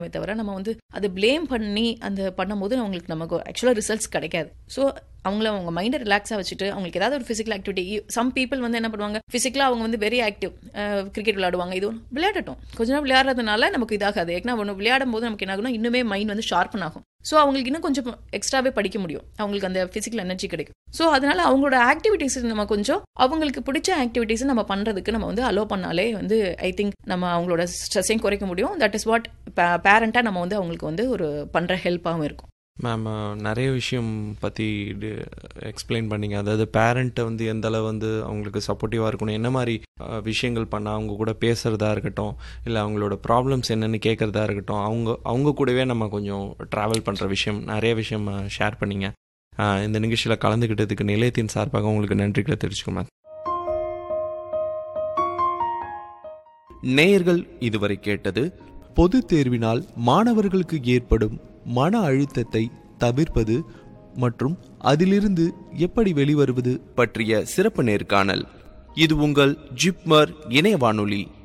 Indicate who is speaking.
Speaker 1: தவிர நம்ம வந்து அது ப்ளேம் பண்ணி அந்த பண்ணும்போது அவங்களுக்கு நமக்கு ஆக்சுவலாக ரிசல்ட்ஸ் கிடைக்காது ஸோ அவங்கள அவங்க மைண்டை ரிலாக்ஸாக வச்சுட்டு அவங்களுக்கு ஏதாவது ஒரு ஃபிசிக்கல் ஆக்டிவிட்டி சம் பீப்புள் வந்து என்ன பண்ணுவாங்க ஃபிசிக்கலாக அவங்க வந்து வெரி ஆக்டிவ் கிரிக்கெட் விளையாடுவாங்க இது ஒன்று விளையாடட்டும் கொஞ்ச நேரம் விளையாடுறதுனால நமக்கு இதாகாது ஏன்னா ஒன்று விளையாடும் போது நமக்கு என்ன ஆகும்னா இன்னுமே மைண்ட் வந்து ஷார்ப்பன் ஆகும் ஸோ அவங்களுக்கு இன்னும் கொஞ்சம் எக்ஸ்ட்ராவே படிக்க முடியும் அவங்களுக்கு அந்த ஃபிசிக்கல் எனர்ஜி கிடைக்கும் ஸோ அதனால அவங்களோட ஆக்டிவிட்டீஸ் நம்ம கொஞ்சம் அவங்களுக்கு பிடிச்ச ஆக்டிவிட்டீஸ் நம்ம பண்ணுறதுக்கு நம்ம வந்து அலோ பண்ணாலே வந்து ஐ திங்க் நம்ம அவங்களோட ஸ்ட்ரெஸ்ஸையும் குறைக்க முடியும் தட் இஸ் வாட் பேரண்ட்டாக நம்ம வந்து அவங்களுக்கு வந்து ஒரு பண்ணுற ஹெல்ப்பாகவும் இருக்கும்
Speaker 2: மேம் நிறைய விஷயம் பற்றி எக்ஸ்பிளைன் பண்ணீங்க அதாவது பேரண்ட்டை வந்து எந்த அளவு வந்து அவங்களுக்கு சப்போர்ட்டிவாக இருக்கணும் என்ன மாதிரி அஹ், விஷயங்கள் பண்ணால் அவங்க கூட பேசுகிறதா இருக்கட்டும் இல்லை அவங்களோட ப்ராப்ளம்ஸ் என்னென்னு கேட்குறதா இருக்கட்டும் அவங்க அவங்க கூடவே நம்ம கொஞ்சம் ட்ராவல் பண்ணுற விஷயம் நிறைய விஷயம் ஷேர் பண்ணீங்க அஹ், இந்த நிகழ்ச்சியில் கலந்துக்கிட்டதுக்கு நிலையத்தின் சார்பாக உங்களுக்கு நன்றிகளை தெரிவிச்சுக்கோங்க மேம்
Speaker 3: நேயர்கள் இதுவரை கேட்டது பொதுத் தேர்வினால் மாணவர்களுக்கு ஏற்படும் மன அழுத்தத்தை தவிர்ப்பது மற்றும் அதிலிருந்து எப்படி வெளிவருவது பற்றிய சிறப்பு நேர்காணல் இது உங்கள் ஜிப்மர் இணைய வானொலி